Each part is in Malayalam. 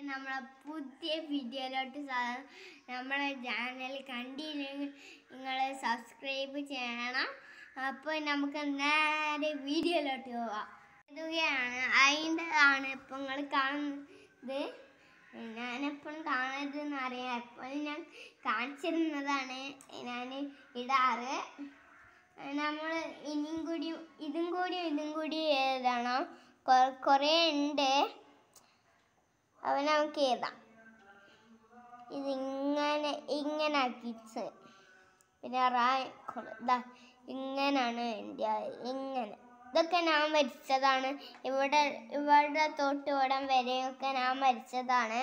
നമ്മളെ പുതിയ വീഡിയോയിലോട്ട് സാ- നമ്മളെ ചാനൽ കണ്ടില്ലെങ്കിൽ നിങ്ങൾ സബ്സ്ക്രൈബ് ചെയ്യണം അപ്പോൾ നമുക്ക് നേരെ വീഡിയോയിലോട്ട് പോവാം ഇതുകയാണ് അതിൻ്റെ ആണ് ഇപ്പം നിങ്ങൾ കാണുന്നത് ഞാനെപ്പോഴും കാണരുതെന്ന് അറിയാം എപ്പോഴും ഞാൻ കാണിച്ചിരുന്നതാണ് ഞാൻ ഇടാറ് നമ്മൾ ഇനിയും കൂടി ഇതും കൂടി ഇതും കൂടി എഴുതണം കൊ- കുറേ ഉണ്ട് അവ നമുക്ക് എഴുതാം ഇതിങ്ങനെ ഇങ്ങനെ ആക്കിച്ച് പിന്നെ റായ് കൊ- ദാ ഇങ്ങനാണ് എൻ്റെ ഇങ്ങനെ ഇതൊക്കെ ഞാൻ വരച്ചതാണ് ഇവിടെ ഇവിടെ തൊട്ട് ഇവിടം വരെയൊക്കെ ഞാൻ വരച്ചതാണ്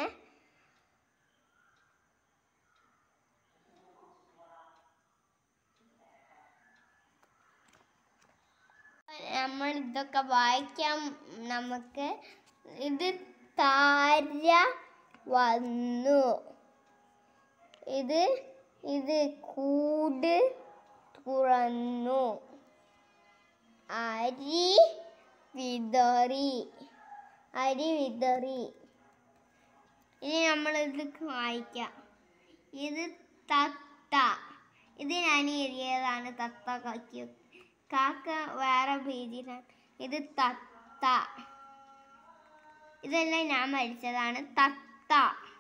നമ്മൾ ഇതൊക്കെ വായിക്കാം നമുക്ക് ഇത് താര വന്നു ഇത് ഇത് കൂട് തുറന്നു അരി വിതറി അരി വിതറി ഇനി നമ്മൾ ഇത് വായിക്കാം ഇത് തത്ത ഇത് ഞാൻ എഴുതിയതാണ് തത്ത കാക്കി കാക്ക വേറെ പേജിലാണ് ഇത് തത്ത ഇതെല്ലാം ഞാൻ മരിച്ചതാണ് തത്ത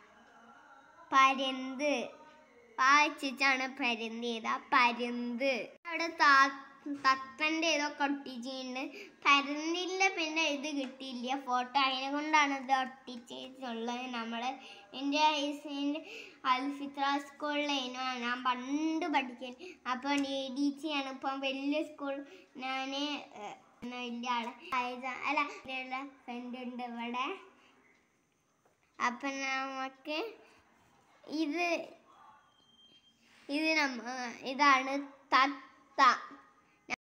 പരുന്ത് വായിച്ചിട്ടാണ് പരുന്ത് ചെയ്ത പരുന്ത് അവിടെ താ തത്തൻ്റെ ഇതൊക്കെ ഒട്ടിച്ചിട്ടുണ്ട് പരുന്തിൻ്റെ പിന്നെ ഇത് കിട്ടിയില്ല ഫോട്ടോ അതിനെ കൊണ്ടാണ് ഇത് ഒട്ടിച്ചിട്ടുള്ളത് നമ്മൾ എൻ്റെ ഐസിൻ്റെ അൽഫിത്ര സ്കൂളിലേനു ഞാൻ പണ്ട് പഠിക്കാൻ അപ്പോൾ ഡി ഡി സി ആണ് ഇപ്പം വലിയ സ്കൂൾ ഞാൻ വലിയ ആളെ ആയത്- അല്ല എൻ്റെ ഫ്രണ്ട് ഉണ്ട് ഇവിടെ അപ്പം നമുക്ക് ഇത് ഇത് നമ്മ ഇതാണ് തത്ത